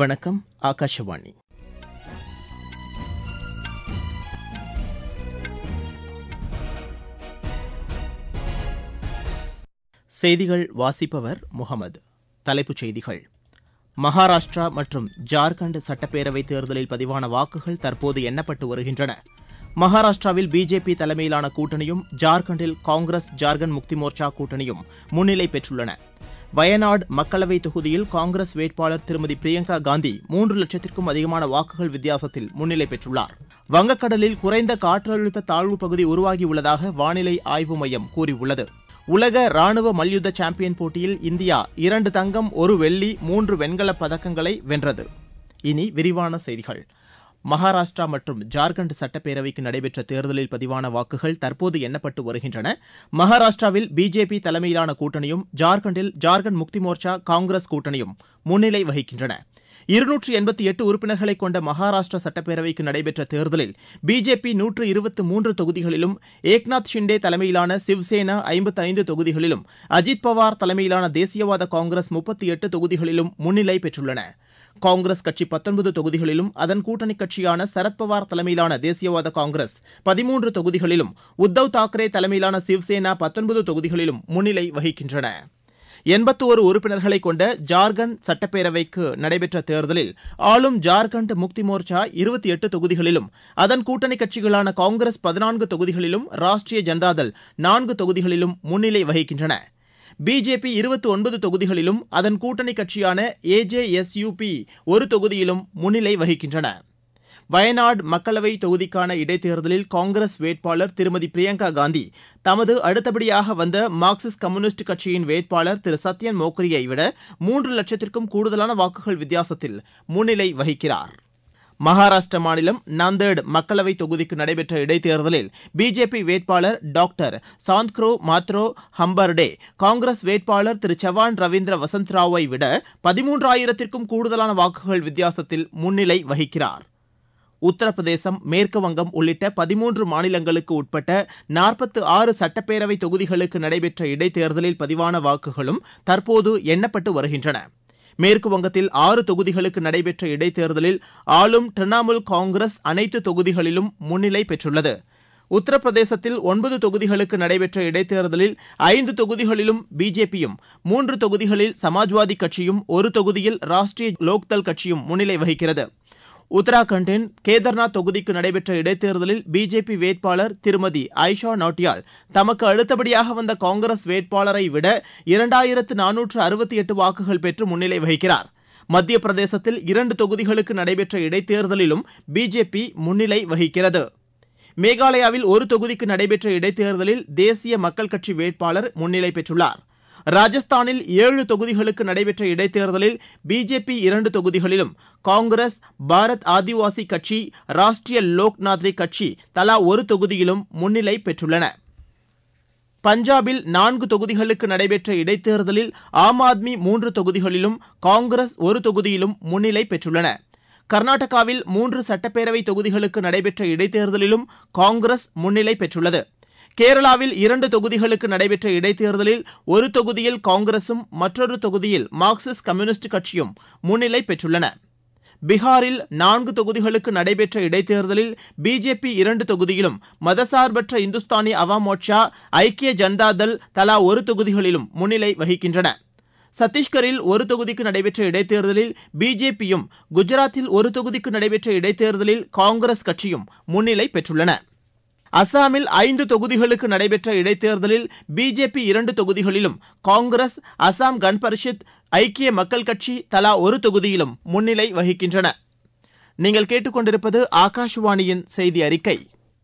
வணக்கம் ஆகாஷவாணி செய்திகள் வாசிப்பவர் முகமது தலைப்புச் செய்திகள் மகாராஷ்டிரா மற்றும் ஜார்க்கண்ட் சட்டப்பேரவைத் தேர்தலில் பதிவான வாக்குகள் தற்போது எண்ணப்பட்டு வருகின்றன மகாராஷ்டிராவில் பிஜேபி தலைமையிலான கூட்டணியும் ஜார்க்கண்டில் காங்கிரஸ் ஜார்க்கண்ட் முக்தி மோர்ச்சா கூட்டணியும் முன்னிலை பெற்றுள்ளன வயநாடு மக்களவைத் தொகுதியில் காங்கிரஸ் வேட்பாளர் திருமதி பிரியங்கா காந்தி மூன்று லட்சத்திற்கும் அதிகமான வாக்குகள் வித்தியாசத்தில் முன்னிலை பெற்றுள்ளார் வங்கக்கடலில் குறைந்த காற்றழுத்த தாழ்வு பகுதி உருவாகியுள்ளதாக வானிலை ஆய்வு மையம் கூறியுள்ளது உலக ராணுவ மல்யுத்த சாம்பியன் போட்டியில் இந்தியா இரண்டு தங்கம் ஒரு வெள்ளி மூன்று வெண்கலப் பதக்கங்களை வென்றது இனி விரிவான செய்திகள் மகாராஷ்டிரா மற்றும் ஜார்க்கண்ட் சட்டப்பேரவைக்கு நடைபெற்ற தேர்தலில் பதிவான வாக்குகள் தற்போது எண்ணப்பட்டு வருகின்றன மகாராஷ்டிராவில் பிஜேபி தலைமையிலான கூட்டணியும் ஜார்க்கண்டில் ஜார்க்கண்ட் முக்தி மோர்ச்சா காங்கிரஸ் கூட்டணியும் முன்னிலை வகிக்கின்றன இருநூற்று எண்பத்தி எட்டு உறுப்பினர்களை கொண்ட மகாராஷ்டிரா சட்டப்பேரவைக்கு நடைபெற்ற தேர்தலில் பிஜேபி நூற்று இருபத்து மூன்று தொகுதிகளிலும் ஏக்நாத் ஷிண்டே தலைமையிலான சிவ்சேனா ஐம்பத்து ஐந்து தொகுதிகளிலும் அஜித் பவார் தலைமையிலான தேசியவாத காங்கிரஸ் முப்பத்தி எட்டு தொகுதிகளிலும் முன்னிலை பெற்றுள்ளன காங்கிரஸ் கட்சி பத்தொன்பது தொகுதிகளிலும் அதன் கூட்டணி கட்சியான சரத்பவார் தலைமையிலான தேசியவாத காங்கிரஸ் பதிமூன்று தொகுதிகளிலும் உத்தவ் தாக்கரே தலைமையிலான சிவ்சேனா பத்தொன்பது தொகுதிகளிலும் முன்னிலை வகிக்கின்றன எண்பத்து ஒரு உறுப்பினர்களை கொண்ட ஜார்க்கண்ட் சட்டப்பேரவைக்கு நடைபெற்ற தேர்தலில் ஆளும் ஜார்க்கண்ட் முக்தி மோர்ச்சா இருபத்தி எட்டு தொகுதிகளிலும் அதன் கூட்டணி கட்சிகளான காங்கிரஸ் பதினான்கு தொகுதிகளிலும் ராஷ்டிரிய ஜனதாதள் நான்கு தொகுதிகளிலும் முன்னிலை வகிக்கின்றன பிஜேபி இருபத்தி ஒன்பது தொகுதிகளிலும் அதன் கூட்டணி கட்சியான ஏஜேஎஸ்யூபி ஒரு தொகுதியிலும் முன்னிலை வகிக்கின்றன வயநாடு மக்களவை தொகுதிக்கான இடைத்தேர்தலில் காங்கிரஸ் வேட்பாளர் திருமதி பிரியங்கா காந்தி தமது அடுத்தபடியாக வந்த மார்க்சிஸ்ட் கம்யூனிஸ்ட் கட்சியின் வேட்பாளர் திரு சத்யன் மோக்ரியை விட மூன்று லட்சத்திற்கும் கூடுதலான வாக்குகள் வித்தியாசத்தில் முன்னிலை வகிக்கிறார் மகாராஷ்டிர மாநிலம் நாந்தேட் மக்களவை தொகுதிக்கு நடைபெற்ற இடைத்தேர்தலில் பிஜேபி வேட்பாளர் டாக்டர் சாந்த்க்ரோ மாத்ரோ ஹம்பர்டே காங்கிரஸ் வேட்பாளர் திரு சவான் ரவீந்திர வசந்த்ராவை விட பதிமூன்றாயிரத்திற்கும் கூடுதலான வாக்குகள் வித்தியாசத்தில் முன்னிலை வகிக்கிறார் உத்தரப்பிரதேசம் மேற்கு வங்கம் உள்ளிட்ட பதிமூன்று மாநிலங்களுக்கு உட்பட்ட நாற்பத்து ஆறு சட்டப்பேரவை தொகுதிகளுக்கு நடைபெற்ற இடைத்தேர்தலில் பதிவான வாக்குகளும் தற்போது எண்ணப்பட்டு வருகின்றன மேற்கு வங்கத்தில் ஆறு தொகுதிகளுக்கு நடைபெற்ற இடைத்தேர்தலில் ஆளும் திரிணாமுல் காங்கிரஸ் அனைத்து தொகுதிகளிலும் முன்னிலை பெற்றுள்ளது உத்தரப்பிரதேசத்தில் ஒன்பது தொகுதிகளுக்கு நடைபெற்ற இடைத்தேர்தலில் ஐந்து தொகுதிகளிலும் பிஜேபியும் மூன்று தொகுதிகளில் சமாஜ்வாதி கட்சியும் ஒரு தொகுதியில் ராஷ்டிரிய லோக்தள் கட்சியும் முன்னிலை வகிக்கிறது உத்தராகண்டின் கேதர்நாத் தொகுதிக்கு நடைபெற்ற இடைத்தேர்தலில் பிஜேபி வேட்பாளர் திருமதி ஐஷா நோட்டியால் தமக்கு அடுத்தபடியாக வந்த காங்கிரஸ் வேட்பாளரை விட இரண்டாயிரத்து நானூற்று அறுபத்தி எட்டு வாக்குகள் பெற்று முன்னிலை வகிக்கிறார் மத்திய பிரதேசத்தில் இரண்டு தொகுதிகளுக்கு நடைபெற்ற இடைத்தேர்தலிலும் பிஜேபி முன்னிலை வகிக்கிறது மேகாலயாவில் ஒரு தொகுதிக்கு நடைபெற்ற இடைத்தேர்தலில் தேசிய மக்கள் கட்சி வேட்பாளர் முன்னிலை பெற்றுள்ளார் ராஜஸ்தானில் ஏழு தொகுதிகளுக்கு நடைபெற்ற இடைத்தேர்தலில் பிஜேபி இரண்டு தொகுதிகளிலும் காங்கிரஸ் பாரத் ஆதிவாசி கட்சி ராஷ்டிரிய லோக் நாத்ரி கட்சி தலா ஒரு தொகுதியிலும் முன்னிலை பெற்றுள்ளன பஞ்சாபில் நான்கு தொகுதிகளுக்கு நடைபெற்ற இடைத்தேர்தலில் ஆம் ஆத்மி மூன்று தொகுதிகளிலும் காங்கிரஸ் ஒரு தொகுதியிலும் முன்னிலை பெற்றுள்ளன கர்நாடகாவில் மூன்று சட்டப்பேரவை தொகுதிகளுக்கு நடைபெற்ற இடைத்தேர்தலிலும் காங்கிரஸ் முன்னிலை பெற்றுள்ளது கேரளாவில் இரண்டு தொகுதிகளுக்கு நடைபெற்ற இடைத்தேர்தலில் ஒரு தொகுதியில் காங்கிரசும் மற்றொரு தொகுதியில் மார்க்சிஸ்ட் கம்யூனிஸ்ட் கட்சியும் முன்னிலை பெற்றுள்ளன பீகாரில் நான்கு தொகுதிகளுக்கு நடைபெற்ற இடைத்தேர்தலில் பிஜேபி இரண்டு தொகுதியிலும் மதசார்பற்ற இந்துஸ்தானி அவாம் மோர்ச்சா ஐக்கிய ஜனதாதள் தலா ஒரு தொகுதிகளிலும் முன்னிலை வகிக்கின்றன சத்தீஸ்கரில் ஒரு தொகுதிக்கு நடைபெற்ற இடைத்தேர்தலில் பிஜேபியும் குஜராத்தில் ஒரு தொகுதிக்கு நடைபெற்ற இடைத்தேர்தலில் காங்கிரஸ் கட்சியும் முன்னிலை பெற்றுள்ளன அசாமில் ஐந்து தொகுதிகளுக்கு நடைபெற்ற இடைத்தேர்தலில் பிஜேபி இரண்டு தொகுதிகளிலும் காங்கிரஸ் அசாம் கன் பரிஷத் ஐக்கிய மக்கள் கட்சி தலா ஒரு தொகுதியிலும் முன்னிலை வகிக்கின்றன நீங்கள் கேட்டுக்கொண்டிருப்பது ஆகாஷவாணியின் செய்தி அறிக்கை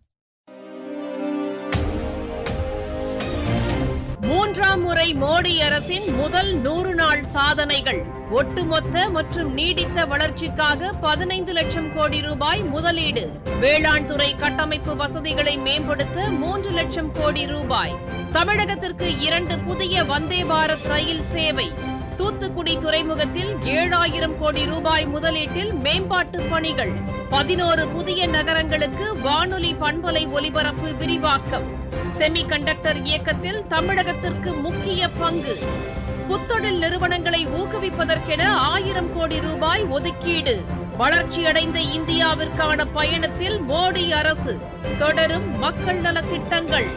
மூன்றாம் முறை மோடி அரசின் முதல் நூறு நாள் சாதனைகள் ஒட்டுமொத்த மற்றும் நீடித்த வளர்ச்சிக்காக பதினைந்து லட்சம் கோடி ரூபாய் முதலீடு வேளாண் துறை கட்டமைப்பு வசதிகளை மேம்படுத்த மூன்று லட்சம் கோடி ரூபாய் தமிழகத்திற்கு இரண்டு புதிய வந்தே பாரத் ரயில் சேவை தூத்துக்குடி துறைமுகத்தில் ஏழாயிரம் கோடி ரூபாய் முதலீட்டில் மேம்பாட்டு பணிகள் பதினோரு புதிய நகரங்களுக்கு வானொலி பண்பலை ஒலிபரப்பு விரிவாக்கம் செமி கண்டக்டர் இயக்கத்தில் தமிழகத்திற்கு முக்கிய பங்கு புத்தொழில் நிறுவனங்களை ஊக்குவிப்பதற்கென ஆயிரம் கோடி ரூபாய் ஒதுக்கீடு வளர்ச்சியடைந்த இந்தியாவிற்கான பயணத்தில் மோடி அரசு தொடரும் மக்கள் நலத் திட்டங்கள்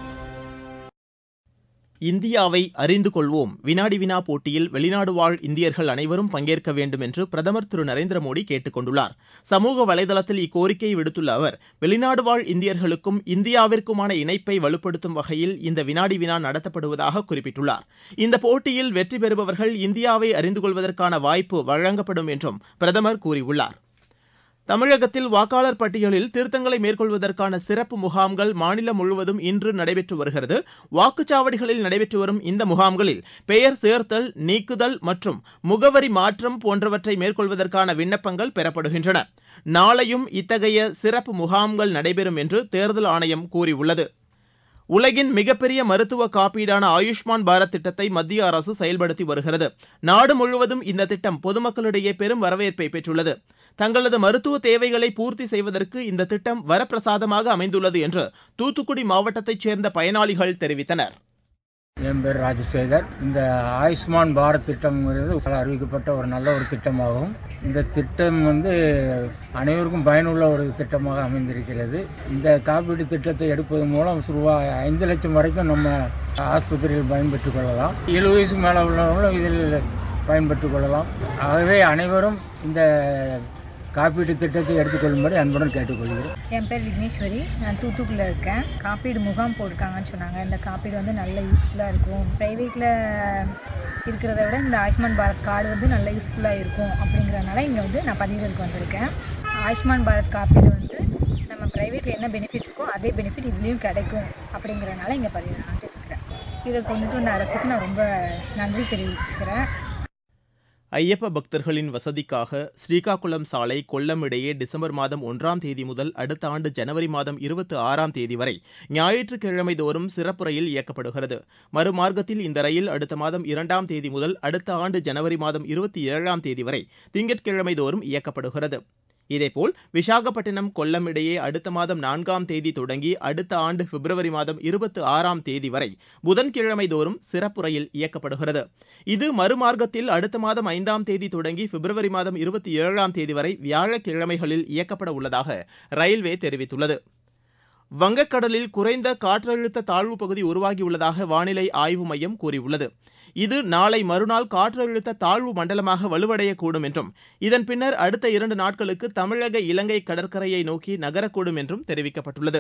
இந்தியாவை அறிந்து கொள்வோம் வினாடி வினா போட்டியில் வெளிநாடு வாழ் இந்தியர்கள் அனைவரும் பங்கேற்க வேண்டும் என்று பிரதமர் திரு நரேந்திர மோடி கேட்டுக் கொண்டுள்ளார் சமூக வலைதளத்தில் இக்கோரிக்கையை விடுத்துள்ள அவர் வெளிநாடு வாழ் இந்தியர்களுக்கும் இந்தியாவிற்குமான இணைப்பை வலுப்படுத்தும் வகையில் இந்த வினாடி வினா நடத்தப்படுவதாக குறிப்பிட்டுள்ளார் இந்த போட்டியில் வெற்றி பெறுபவர்கள் இந்தியாவை அறிந்து கொள்வதற்கான வாய்ப்பு வழங்கப்படும் என்றும் பிரதமர் கூறியுள்ளார் தமிழகத்தில் வாக்காளர் பட்டியலில் திருத்தங்களை மேற்கொள்வதற்கான சிறப்பு முகாம்கள் மாநிலம் முழுவதும் இன்று நடைபெற்று வருகிறது வாக்குச்சாவடிகளில் நடைபெற்று வரும் இந்த முகாம்களில் பெயர் சேர்த்தல் நீக்குதல் மற்றும் முகவரி மாற்றம் போன்றவற்றை மேற்கொள்வதற்கான விண்ணப்பங்கள் பெறப்படுகின்றன நாளையும் இத்தகைய சிறப்பு முகாம்கள் நடைபெறும் என்று தேர்தல் ஆணையம் கூறியுள்ளது உலகின் மிகப்பெரிய மருத்துவ காப்பீடான ஆயுஷ்மான் பாரத் திட்டத்தை மத்திய அரசு செயல்படுத்தி வருகிறது நாடு முழுவதும் இந்த திட்டம் பொதுமக்களிடையே பெரும் வரவேற்பை பெற்றுள்ளது தங்களது மருத்துவ தேவைகளை பூர்த்தி செய்வதற்கு இந்த திட்டம் வரப்பிரசாதமாக அமைந்துள்ளது என்று தூத்துக்குடி மாவட்டத்தைச் சேர்ந்த பயனாளிகள் தெரிவித்தனர் என் பேர் ராஜசேகர் இந்த ஆயுஷ்மான் பாரத் திட்டம்ங்கிறது அறிவிக்கப்பட்ட ஒரு நல்ல ஒரு திட்டமாகும் இந்த திட்டம் வந்து அனைவருக்கும் பயனுள்ள ஒரு திட்டமாக அமைந்திருக்கிறது இந்த காப்பீட்டு திட்டத்தை எடுப்பது மூலம் ரூபாய் ஐந்து லட்சம் வரைக்கும் நம்ம ஆஸ்பத்திரியில் பயன்பெற்றுக் கொள்ளலாம் ஏழு வயசுக்கு மேலே உள்ளவங்களும் இதில் பயன்பெற்றுக் கொள்ளலாம் ஆகவே அனைவரும் இந்த காப்பீட்டு திட்டத்தை எடுத்துக்கொள்ளும்படி அன்புடன் கேட்டுக்கொள்கிறேன் என் பேர் விக்னேஸ்வரி நான் தூத்துக்குடியில் இருக்கேன் காப்பீடு முகாம் போட்டிருக்காங்கன்னு சொன்னாங்க இந்த காப்பீடு வந்து நல்ல யூஸ்ஃபுல்லாக இருக்கும் ப்ரைவேட்டில் இருக்கிறத விட இந்த ஆயுஷ்மான் பாரத் கார்டு வந்து நல்ல யூஸ்ஃபுல்லாக இருக்கும் அப்படிங்கிறதுனால இங்கே வந்து நான் பதிவுகளுக்கு வந்திருக்கேன் ஆயுஷ்மான் பாரத் காப்பீடு வந்து நம்ம ப்ரைவேட்டில் என்ன பெனிஃபிட் இருக்கோ அதே பெனிஃபிட் இதுலேயும் கிடைக்கும் அப்படிங்கிறனால இங்கே பதிவு நான் இருக்கேன் இதை கொண்டுட்டு வந்த அரசுக்கு நான் ரொம்ப நன்றி தெரிவிச்சுக்கிறேன் ஐயப்ப பக்தர்களின் வசதிக்காக ஸ்ரீகாகுளம் சாலை கொல்லம் இடையே டிசம்பர் மாதம் ஒன்றாம் தேதி முதல் அடுத்த ஆண்டு ஜனவரி மாதம் இருபத்தி ஆறாம் தேதி வரை ஞாயிற்றுக்கிழமை தோறும் சிறப்பு ரயில் இயக்கப்படுகிறது மறுமார்க்கத்தில் இந்த ரயில் அடுத்த மாதம் இரண்டாம் தேதி முதல் அடுத்த ஆண்டு ஜனவரி மாதம் இருபத்தி ஏழாம் தேதி வரை திங்கட்கிழமை தோறும் இயக்கப்படுகிறது இதேபோல் விசாகப்பட்டினம் கொல்லம் இடையே அடுத்த மாதம் நான்காம் தேதி தொடங்கி அடுத்த ஆண்டு பிப்ரவரி மாதம் இருபத்தி ஆறாம் தேதி வரை புதன்கிழமை தோறும் சிறப்பு ரயில் இயக்கப்படுகிறது இது மறுமார்க்கத்தில் அடுத்த மாதம் ஐந்தாம் தேதி தொடங்கி பிப்ரவரி மாதம் இருபத்தி ஏழாம் தேதி வரை வியாழக்கிழமைகளில் இயக்கப்பட உள்ளதாக ரயில்வே தெரிவித்துள்ளது வங்கக்கடலில் குறைந்த காற்றழுத்த தாழ்வு பகுதி உருவாகியுள்ளதாக வானிலை ஆய்வு மையம் கூறியுள்ளது இது நாளை மறுநாள் காற்றழுத்த தாழ்வு மண்டலமாக வலுவடையக்கூடும் என்றும் இதன் பின்னர் அடுத்த இரண்டு நாட்களுக்கு தமிழக இலங்கை கடற்கரையை நோக்கி நகரக்கூடும் என்றும் தெரிவிக்கப்பட்டுள்ளது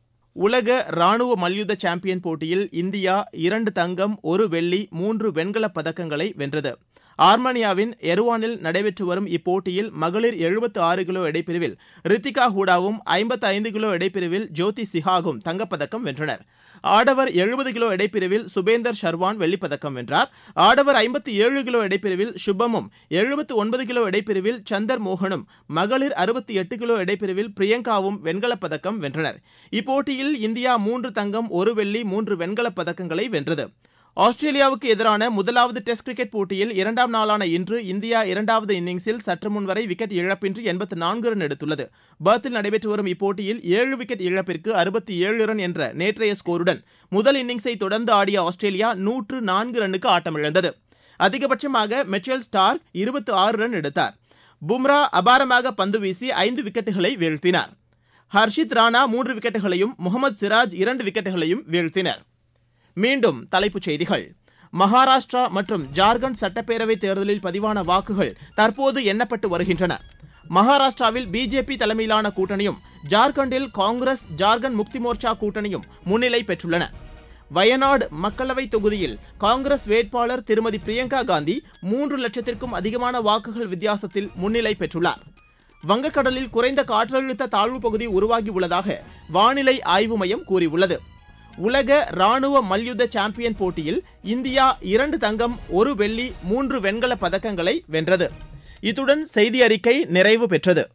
உலக ராணுவ மல்யுத்த சாம்பியன் போட்டியில் இந்தியா இரண்டு தங்கம் ஒரு வெள்ளி மூன்று வெண்கலப் பதக்கங்களை வென்றது ஆர்மேனியாவின் எருவானில் நடைபெற்று வரும் இப்போட்டியில் மகளிர் எழுபத்து ஆறு கிலோ எடைப்பிரிவில் ரித்திகா ஹூடாவும் ஐம்பத்து ஐந்து கிலோ எடைப்பிரிவில் ஜோதி சிஹாகும் தங்கப்பதக்கம் வென்றனர் ஆடவர் எழுபது கிலோ எடைப்பிரிவில் சுபேந்தர் ஷர்வான் வெள்ளிப்பதக்கம் வென்றார் ஆடவர் ஐம்பத்தி ஏழு கிலோ எடைப்பிரிவில் சுபமும் எழுபத்து ஒன்பது கிலோ எடைப்பிரிவில் சந்தர் மோகனும் மகளிர் அறுபத்தி எட்டு கிலோ எடைப்பிரிவில் பிரியங்காவும் வெண்கலப் பதக்கம் வென்றனர் இப்போட்டியில் இந்தியா மூன்று தங்கம் ஒரு வெள்ளி மூன்று வெண்கலப் பதக்கங்களை வென்றது ஆஸ்திரேலியாவுக்கு எதிரான முதலாவது டெஸ்ட் கிரிக்கெட் போட்டியில் இரண்டாம் நாளான இன்று இந்தியா இரண்டாவது இன்னிங்ஸில் சற்று முன் வரை விக்கெட் இழப்பின்றி எண்பத்து நான்கு ரன் எடுத்துள்ளது பர்த்தில் நடைபெற்று வரும் இப்போட்டியில் ஏழு விக்கெட் இழப்பிற்கு அறுபத்தி ஏழு ரன் என்ற நேற்றைய ஸ்கோருடன் முதல் இன்னிங்ஸை தொடர்ந்து ஆடிய ஆஸ்திரேலியா நூற்று நான்கு ரன்னுக்கு ஆட்டமிழந்தது அதிகபட்சமாக மெச்சல் ஸ்டார்க் இருபத்தி ஆறு ரன் எடுத்தார் பும்ரா அபாரமாக பந்து வீசி ஐந்து விக்கெட்டுகளை வீழ்த்தினார் ஹர்ஷித் ராணா மூன்று விக்கெட்டுகளையும் முகமது சிராஜ் இரண்டு விக்கெட்டுகளையும் வீழ்த்தினர் மீண்டும் தலைப்புச் செய்திகள் மகாராஷ்டிரா மற்றும் ஜார்க்கண்ட் சட்டப்பேரவைத் தேர்தலில் பதிவான வாக்குகள் தற்போது எண்ணப்பட்டு வருகின்றன மகாராஷ்டிராவில் பிஜேபி தலைமையிலான கூட்டணியும் ஜார்க்கண்டில் காங்கிரஸ் ஜார்க்கண்ட் முக்தி மோர்ச்சா கூட்டணியும் முன்னிலை பெற்றுள்ளன வயநாடு மக்களவைத் தொகுதியில் காங்கிரஸ் வேட்பாளர் திருமதி பிரியங்கா காந்தி மூன்று லட்சத்திற்கும் அதிகமான வாக்குகள் வித்தியாசத்தில் முன்னிலை பெற்றுள்ளார் வங்கக்கடலில் குறைந்த காற்றழுத்த தாழ்வு பகுதி உருவாகியுள்ளதாக வானிலை ஆய்வு மையம் கூறியுள்ளது உலக ராணுவ மல்யுத்த சாம்பியன் போட்டியில் இந்தியா இரண்டு தங்கம் ஒரு வெள்ளி மூன்று வெண்கல பதக்கங்களை வென்றது இத்துடன் செய்தி அறிக்கை நிறைவு பெற்றது